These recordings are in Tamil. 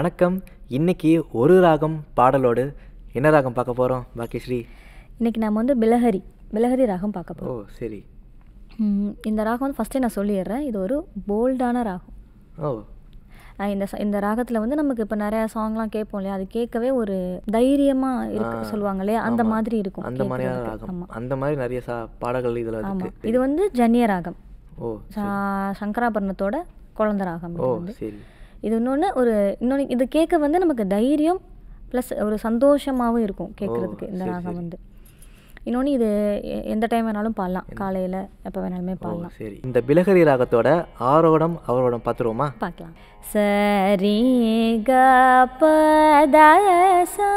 வணக்கம் இன்னைக்கு ஒரு ராகம் பாடலோடு என்ன ராகம் பார்க்க போகிறோம் பாக்கியஸ்ரீ இன்னைக்கு நம்ம வந்து பிலஹரி பிலஹரி ராகம் பார்க்க ஓ போகிறோம் சரி இந்த ராகம் வந்து ஃபஸ்ட்டே நான் சொல்லிடுறேன் இது ஒரு போல்டான ராகம் ஓ அஹ் இந்த ச- இந்த ராகத்தில் வந்து நமக்கு இப்போ நிறைய சாங்லாம் கேட்போம் இல்லையா அது கேட்கவே ஒரு தைரியமாக இருக்கு சொல்லுவாங்க இல்லையா அந்த மாதிரி இருக்கும் அந்த மாதிரியான கேட்கறதுக்கு. ராகம் ஆமா அந்த மாதிரி நிறைய சா பாடல்கள் இதில் ஆமாம் இருக்கு இது வந்து ஜன்னிய ராகம் ஓ சா- சங்கராபரணத்தோட குழந்த ராகம் இது ஓ வந்து சரி இது இன்னொன்று ஒரு இன்னொன்று இது கேட்க வந்து நமக்கு தைரியம் ப்ளஸ் ஒரு சந்தோஷமாகவும் இருக்கும் கேட்குறதுக்கு இந்த சரி, ராகம் சரி. வந்து இன்னொன்று இது எ- எந்த டைம் வேணாலும் பாடலாம் காலையில் எப்போ வேணாலுமே ஓ பாடலாம் சரி இந்த பிலஹரி ராகத்தோட ஆரோடம் அவரோடம் பார்த்துருவோமா பார்க்கலாம் சரி க ப த சா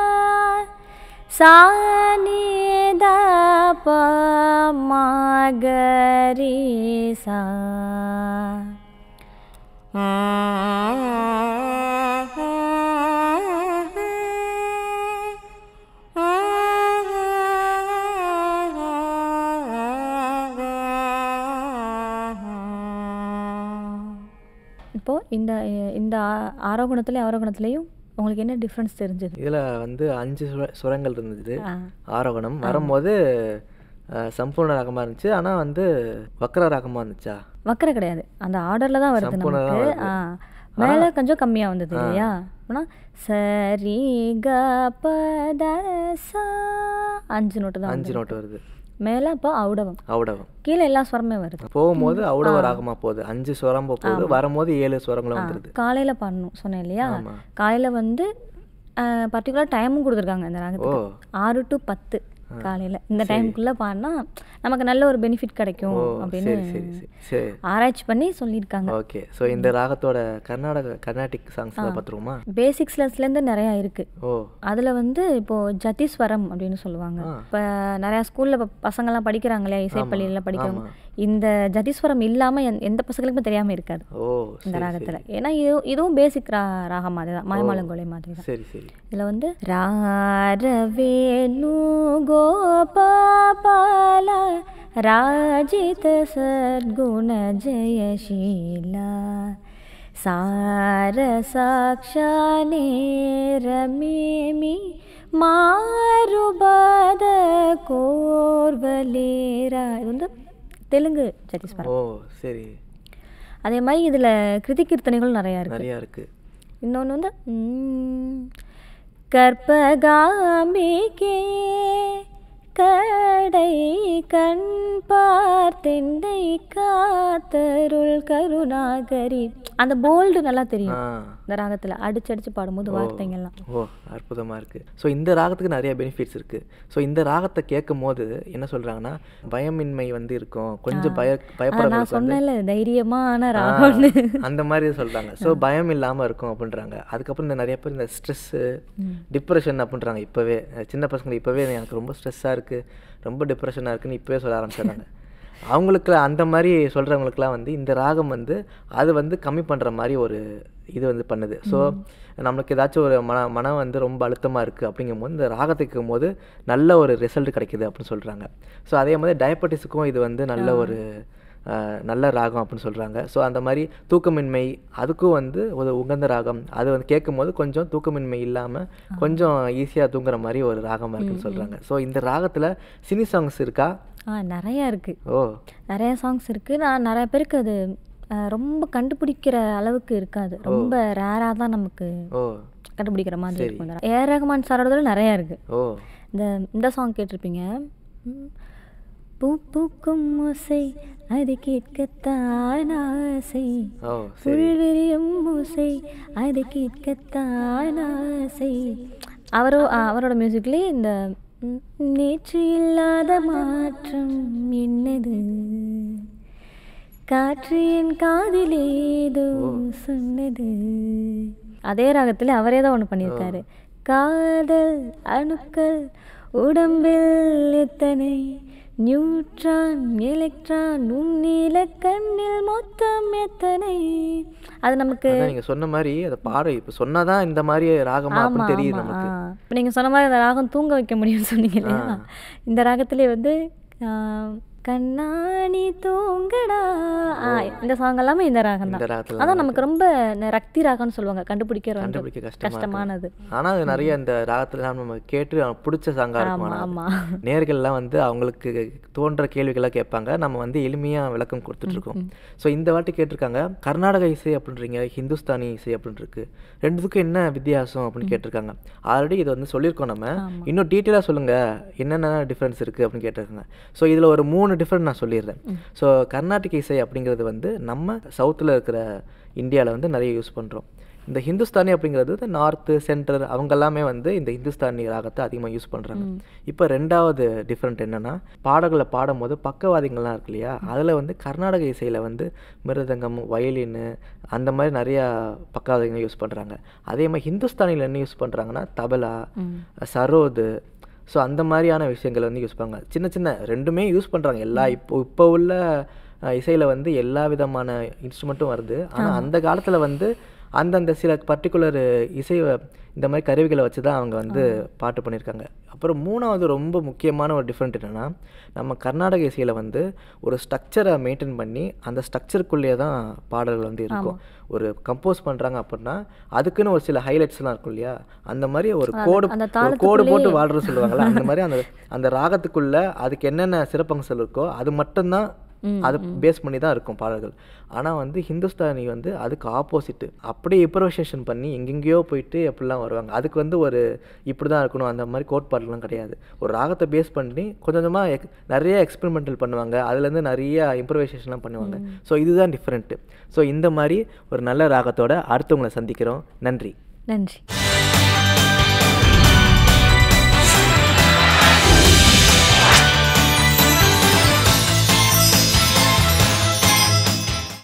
சா நீ த ப ம க ரி சா இப்போது இந்த இந்த ஆ- ஆரோகணத்துலேயும் அவரோகணத்துலேயும் உங்களுக்கு என்ன டிஃப்ரென்ஸ் தெரிஞ்சது இதில் வந்து அஞ்சு சுர சுரங்கள் இருந்தது ஆ ஆரோகணம் வரும்போது அஹ், சம்பூர்ண ராகமாக இருந்துச்சு ஆனால் வந்து வக்கர ராகமாக இருந்துச்சா வக்கர கிடையாது அந்த ஆர்டரில் தான் வருது சம்பூர்ணம் தான் நமக்கு வருது. ஆ மேலே கொஞ்சம் கம்மியாக வந்தது இல்லையா ஆனால் சரி க ப த சா அஞ்சு நோட்டு தான் அஞ்சு வந்தது. நோட்டு வருது மேலே அப்போ ஔடவம் அவுடவம் கீழே எல்லா ஸ்வரமே வருது போகும்போது அவுடவ ராகமாக போகுது அஞ்சு சுரம் போகுது வரும்போது ஏழு சுரங்களும் வந்துடுது காலையில் பாடணும் சொன்னேன் இல்லையா ஆமா. காலையில் வந்து பர்டிகுலர் டைமும் கொடுத்துருக்காங்க இந்த ஓ ராகத்துக்கு ஆறு டு பத்து காலையில் இந்த டைமுக்குள்ளே பாடினா நமக்கு நல்ல ஒரு பெனிஃபிட் கிடைக்கும் ஓ அப்படின்னு சரி சரி சரி சரி ஆராய்ச்சி பண்ணி சொல்லியிருக்காங்க ஓகே ஸோ இந்த ராகத்தோட கர்நாடக கர்நாடிக் சாங்ஸ் தான் பார்த்துருவோமா பேசிக்ஸ் லெஸ்லேருந்து நிறையா இருக்குது ஓ அதில் வந்து இப்போது ஜதிஸ்வரம் அப்படின்னு சொல்லுவாங்க ஆ. இப்போ நிறையா ஸ்கூலில் இப்போ பசங்கள்லாம் படிக்கிறாங்க இல்லையா இசைப்பள்ளியில் படிக்கிறவங்க ஆமா. இந்த ஜதிஸ்வரம் இல்லாமல் எந்த பசங்களுக்குமே தெரியாமல் இருக்காது ஓ இந்த சரி ராகத்தில் ஏன்னா இது இதுவும் பேசிக் ரா ராகம் மாதிரி தான் மாயமாலங்கோலை மாதிரி தான் சரி சரி இதில் வந்து ராரவேணு கோபால ராஜித சத்குண ஜெயசீலா சார சாட்சானே ரமேமி மாறுபாத கோர்வலேரா இது வந்து தெலுங்கு சத்தீஸ்வரம் ஓ சரி அதே மாதிரி இதில் கிருதி கீர்த்தனைகள் நிறையா இருக்குது நிறையா இருக்கு இன்னொன்று வந்து ம், கற்பகாம்பிகே கடை கண் பார்த்தெண்டை காத்தருள் கருணாகரி அந்த போல்டு நல்லா தெரியும் ஆ இந்த ராகத்தில் அடிச்சு அடிச்சு பாடும்போது வார்த்தைங்கள்லாம் ஓ அற்புதமாக இருக்குது ஸோ இந்த ராகத்துக்கு நிறைய பெனிஃபிட்ஸ் இருக்குது ஸோ இந்த ராகத்தை கேட்கும் போது என்ன சொல்கிறாங்கன்னா பயமின்மை வந்து இருக்கும் கொஞ்சம் பய ஆ, நான் பயப்படுறவங்களுக்கு வந்து சொன்னேன்ல தைரியமான ராகம்னு அந்த மாதிரி சொல்கிறாங்க ஸோ பயம் இல்லாமல் இருக்கும் அப்படின்றாங்க அதுக்கப்புறம் இந்த நிறைய பேர் இந்த ஸ்ட்ரெஸ்ஸு டிப்ரெஷன் அப்படின்றாங்க இப்போவே சின்ன பசங்க இப்போவே எனக்கு ரொம்ப ஸ்ட்ரெஸ்ஸாக இருக்குது ரொம்ப டிப்ரெஷனாக இருக்குன்னு இப்போவே சொல்ல ஆரம்பிச்சிடுறாங்க அவங்களுக்கு அந்த மாதிரி சொல்கிறவங்களுக்குலாம் வந்து இந்த ராகம் வந்து அது வந்து கம்மி பண்ணுற மாதிரி ஒரு இது வந்து பண்ணுது ஸோ நம்மளுக்கு ஏதாச்சும் ஒரு மன மனம் வந்து ரொம்ப அழுத்தமாக இருக்குது அப்படிங்கும்போது இந்த ராகத்தை கேட்கும்போது நல்ல ஒரு ரிசல்ட் கிடைக்குது அப்படின்னு சொல்கிறாங்க ஸோ அதே மாதிரி டயபெட்டிஸுக்கும் இது வந்து நல்ல ஒரு அஹ், நல்ல ராகம் அப்படின்னு சொல்கிறாங்க ஸோ அந்த மாதிரி தூக்கமின்மை அதுக்கும் வந்து ஒரு உகந்த ராகம் அது வந்து கேட்கும்போது கொஞ்சம் தூக்கமின்மை இல்லாமல் கொஞ்சம் ஈஸியாக தூங்குற மாதிரி ஒரு ராகமாக இருக்குன்னு சொல்கிறாங்க ஸோ இந்த ராகத்தில் சினி சாங்ஸ் இருக்கா ஆ நிறையா இருக்குது ஓ நிறைய சாங்ஸ் இருக்குது நான் நிறைய பேருக்கு அது அஹ், ரொம்ப கண்டுபிடிக்கிற அளவுக்கு இருக்காது ரொம்ப ரேராக தான் நமக்கு ஓ கண்டுபிடிக்கிற மாதிரி இருக்கும் ஏ ரஹ்மான் சாரோடதுல நிறையா இருக்குது ஓ இந்த இந்த சாங் கேட்டிருப்பீங்க ம். பூ பூக்கும் ஓசை அது கேட்கத்தான் ஆசை ஓ சரி புல்விரியும் ஓசை அது கேட்கத்தான் ஆசை அவரோ ஆ, அவரோட மியூசிக்லேயே இந்த ம், நேற்று இல்லாத மாற்றம் என்னது காற்று என் காதில் ஏதோ சொன்னது அதே ராகத்தில் அவரே தான் ஒன்று பண்ணியிருக்காரு காதல் அணுக்கள் உடம்பில் எத்தனை நியூட்ரான் எலக்ட்ரான் உன்னில கண்ணில் மொத்தம் எத்தனை அது நமக்கு அதான் நீங்கள் சொன்ன மாதிரி அதை பாட இப்போ சொன்னாதான் இந்த மாதிரி ராகமா ஆமா அப்படின்னு தெரியுது ஆமா நமக்கு ஆ. இப்ப நீங்க சொன்ன மாதிரி அந்த ராகம் தூங்க வைக்க முடியும்னு சொன்னீங்க இல்லையா இந்த ராகத்திலே வந்து ஆ, கண்ணாணி தூங்கடா ஆ, இந்த சாங் எல்லாமே இந்த ராகம் இந்த தான் ராகத்துல அதான் நமக்கு ரொம்ப இந்த ரக்தி ராகம்னு சொல்லுவாங்க கண்டுபிடிக்கிற வந்து கண்டுபிடிக்க கஷ்டமா இருக்கும். கஷ்டமானது ஆனா அது நிறைய இந்த ராகத்துல நம்ம கேட்டு அவனுக்கு பிடிச்ச சாங்கா இருக்கும் ஆமா ஆனா ஆமா நேர்கள்லாம் வந்து அவங்களுக்கு தோன்ற கேள்விகளாக கேட்பாங்க நம்ம வந்து எளிமையாக விளக்கம் கொடுத்துட்டு இருக்கோம் ஸோ இந்த வாட்டி கேட்டிருக்காங்க கர்நாடக இசை அப்படின்றீங்க ஹிந்துஸ்தானி இசை அப்படின்னு இருக்கு ரெண்டுத்துக்கும் என்ன வித்தியாசம் அப்படின்னு கேட்டிருக்காங்க ஆல்ரெடி இதை வந்து சொல்லியிருக்கோம் நம்ம இன்னும் டீட்டெயிலாக சொல்லுங்க என்னென்ன டிஃப்ரென்ஸ் இருக்குது அப்படின்னு கேட்டிருக்காங்க ஸோ இதில் ஒரு மூணு டிஃப்ரெண்ட் நான் சொல்லிடுறேன் ஸோ கர்நாடிக் இசை அப்படிங்கிறது வந்து நம்ம சவுத்தில் இருக்கிற இந்தியாவில் வந்து நிறைய யூஸ் பண்ணுறோம் இந்த ஹிந்துஸ்தானி அப்படிங்கிறது வந்து நார்த்து சென்டர் அவங்க எல்லாமே வந்து இந்த ஹிந்துஸ்தானி ராகத்தை அதிகமாக யூஸ் பண்ணுறாங்க இப்போ ரெண்டாவது டிஃப்ரெண்ட் என்னன்னா பாடல்களை பாடும்போது பக்கவாதிகள்லாம் இருக்கு இல்லையா அதில் வந்து கர்நாடக இசையில் வந்து மிருதங்கம் வயலின்னு அந்த மாதிரி நிறையா பக்கவாதிகள் யூஸ் பண்ணுறாங்க அதே மாதிரி ஹிந்துஸ்தானியில் என்ன யூஸ் பண்ணுறாங்கன்னா தபலா சரோது ஸோ அந்த மாதிரியான விஷயங்களை வந்து யூஸ் பண்ணுறாங்க சின்ன சின்ன ரெண்டுமே யூஸ் பண்ணுறாங்க எல்லா இப்போ இப்போ உள்ள இசையில் வந்து எல்லா விதமான இன்ஸ்ட்ருமெண்ட்டும் வருது ஆனால் அந்த காலத்தில் வந்து அந்தந்த சில பர்டிகுலர் இசை இந்த மாதிரி கருவிகளை வச்சு தான் அவங்க வந்து பாட்டு பண்ணியிருக்காங்க அப்புறம் மூணாவது ரொம்ப முக்கியமான ஒரு டிஃப்ரெண்ட் என்னென்னா நம்ம கர்நாடக இசையில் வந்து ஒரு ஸ்ட்ரக்சரை மெயின்டைன் பண்ணி அந்த ஸ்ட்ரக்சருக்குள்ளேயே தான் பாடல்கள் வந்து இருக்கும் ஒரு கம்போஸ் பண்ணுறாங்க அப்படின்னா அதுக்குன்னு ஒரு சில ஹைலைட்ஸ்லாம் இருக்கும் இல்லையா அந்த மாதிரி ஒரு கோடு அந்த ஒரு கோடு போட்டு வாழ்றது சொல்லுவாங்கல்ல அந்த மாதிரி அந்த அந்த ராகத்துக்குள்ள அதுக்கு என்னென்ன சிறப்பம்சம் இருக்கோ அது மட்டும்தான் அதை பேஸ் பண்ணி தான் இருக்கும் பாடல்கள் ஆனால் வந்து ஹிந்துஸ்தானி வந்து அதுக்கு ஆப்போசிட்டு அப்படியே இம்ப்ரவைசேஷன் பண்ணி எங்கெங்கேயோ போயிட்டு எப்படிலாம் வருவாங்க அதுக்கு வந்து ஒரு இப்படி தான் இருக்கணும் அந்த மாதிரி கோட்பாடுலாம் கிடையாது ஒரு ராகத்தை பேஸ் பண்ணி கொஞ்சம் கொஞ்சமாக எக் நிறைய எக்ஸ்பெரிமெண்டல் பண்ணுவாங்க அதுலேருந்து நிறைய இம்ப்ரவைசேஷன்லாம் பண்ணுவாங்க ஸோ இதுதான் டிஃப்ரெண்ட்டு ஸோ இந்த மாதிரி ஒரு நல்ல ராகத்தோட அடுத்தவங்களை சந்திக்கிறோம் நன்றி நன்றி